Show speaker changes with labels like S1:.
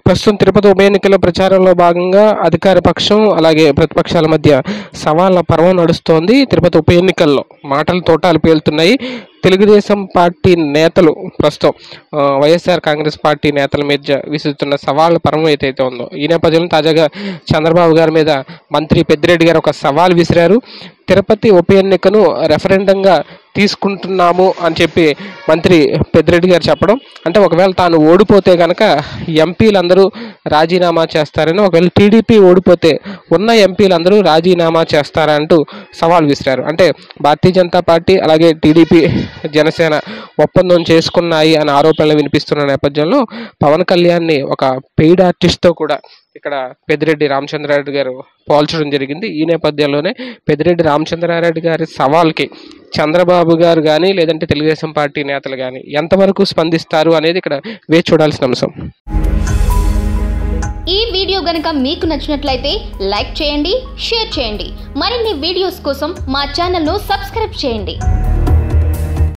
S1: ప్రస్తుతం తిరుపతి ఉప ఎన్నికల ప్రచారంలో భాగంగా అధికార పక్షం అలాగే ప్రతిపక్షాల మధ్య సవాళ్ళ పర్వం నడుస్తోంది తిరుపతి ఉప ఎన్నికల్లో మాటల తోటాలు పేలుతున్నాయి తెలుగుదేశం పార్టీ నేతలు ప్రస్తుతం ఆ, వైఎస్ఆర్ కాంగ్రెస్ పార్టీ నేతల మీద విసురుతున్న సవాళ్ళ పర్వం ఏదైతే ఉందో ఈ నేపథ్యంలో తాజాగా చంద్రబాబు గారి మీద మంత్రి పెద్దిరెడ్డి గారు ఒక సవాల్ విసిరారు తిరుపతి ఉప ఎన్నికను రెఫరెండంగా తీసుకుంటున్నాము అని చెప్పి మంత్రి పెద్దిరెడ్డి గారు చెప్పడం అంటే ఒకవేళ తాను ఓడిపోతే కనుక ఎంపీలందరూ రాజీనామా చేస్తారని ఒకవేళ టీడీపీ ఓడిపోతే ఉన్న ఎంపీలందరూ రాజీనామా చేస్తారంటూ సవాల్ విసిరారు అంటే భారతీయ జనతా పార్టీ అలాగే టీడీపీ జనసేన ఒప్పందం చేసుకున్నాయి అనే ఆరోపణలు వినిపిస్తున్న నేపథ్యంలో పవన్ కళ్యాణ్ని ఒక పెయిడ్ ఆర్టిస్ట్తో కూడా ఇక్కడ పెద్దిరెడ్డి రామచంద్రారెడ్డి గారు పోల్చడం జరిగింది ఈ నేపథ్యంలోనే పెద్దిరెడ్డి రామచంద్రారెడ్డి గారి సవాల్కి చంద్రబాబు గారు కానీ లేదంటే తెలుగుదేశం పార్టీ నేతలు కానీ ఎంతవరకు స్పందిస్తారు అనేది ఇక్కడ వేచి చూడాల్సిన అంశం
S2: ఈ వీడియో గనుక మీకు నచ్చినట్లయితే లైక్ చేయండి షేర్ చేయండి మరిన్ని వీడియోస్ కోసం మా ఛానల్ను సబ్స్క్రైబ్ చేయండి